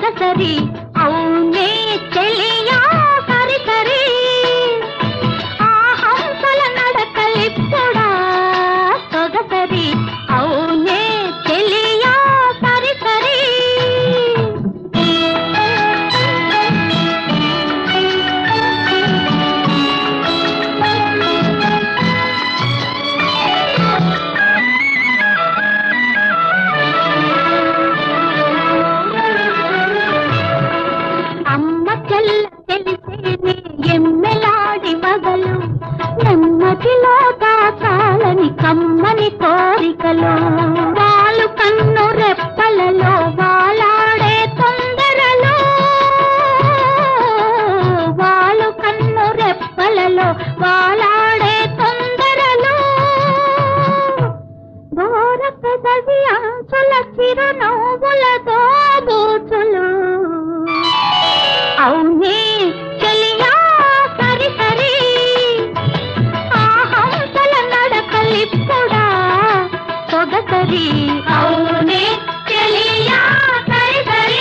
సొగసరి అవునే చెలియా సరి సరి ఆ హంసల నడకలిప్పుడా సొగసరి అవునే చెలియా సరి సరి అమ్మ చెల్ల తెలిసేనే ఎమ్మెలాడి వగలు నెమ్మదిలో దాచాలని కమ్మని కోరికలు వాళ్ళు కన్ను రెప్పలలో వాలాడే తొందరలో వాళ్ళు కన్ను రెప్పలలో వాలాడే తొందరలో దూర పెదవి అంచుల చిరునవ్వుల దోబూచులు అవునే చెలియా సరి సరి ఆ హంసల నడకలిప్పుడా సొగసరి అవునే చెలియా సరి సరి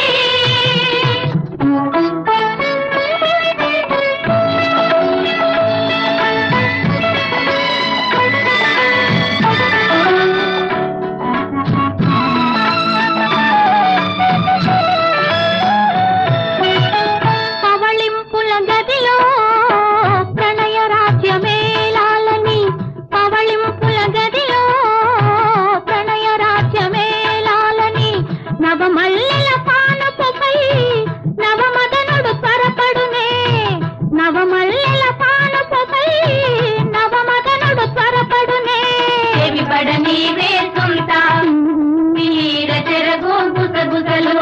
పవళింపుల గదిలో ప్రణయ రాజ్యమేలాలని పవళింపుల గదిలో ప్రణయ రాజ్యమేలాలని నవమల్లెల పానపుపై నవమదనుడు త్వరపడునే నవమల్లెల పానపుపై నవమదనుడు త్వరపడునే చెవి పడ నీవే సొంత వీర చెరగు గుసగుసలు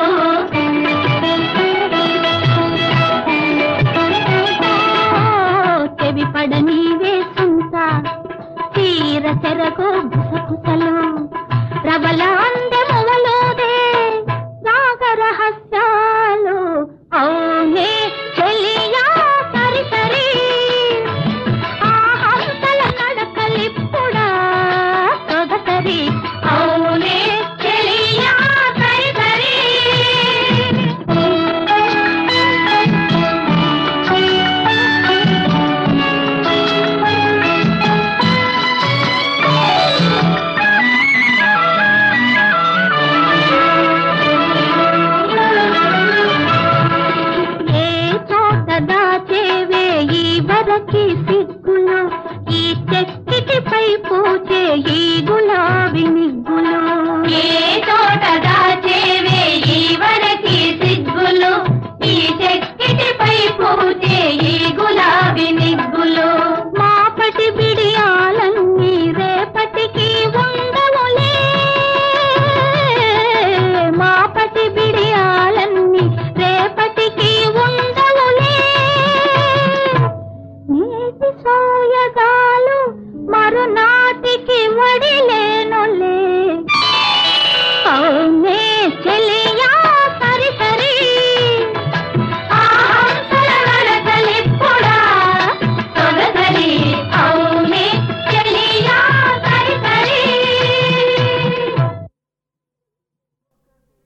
చెవి పడ నీవే సొంత తీర చెరకు గుసగుసలు ప్రబల అందెమువలోదే రాగ రహస్యాలు అవునే చెలియా సరి సరి ఆ హంసల నడకలిప్పుడా సొగసరి అవునే చెలియా సరి సరి ఏ చోట దాచేవే ఈ వరకి సిగ్గులు ఈ చెక్కిటిపై పూచే ఈ గులాబీ నిగ్గులు ఏ చోట దాచేవే ఈ వరకి సిగ్గులు ఈ చెక్కిటిపై పూచే ఈ గులాబీ నిగ్గులు మాపటి బిడియాలన్నీ రేపటికి ఉండవులే మాపటి బిడియాలన్నీ రేపటికి ఉండవులే నీటి సోయగాలు మరునాటికి వడిలేనులే అవునే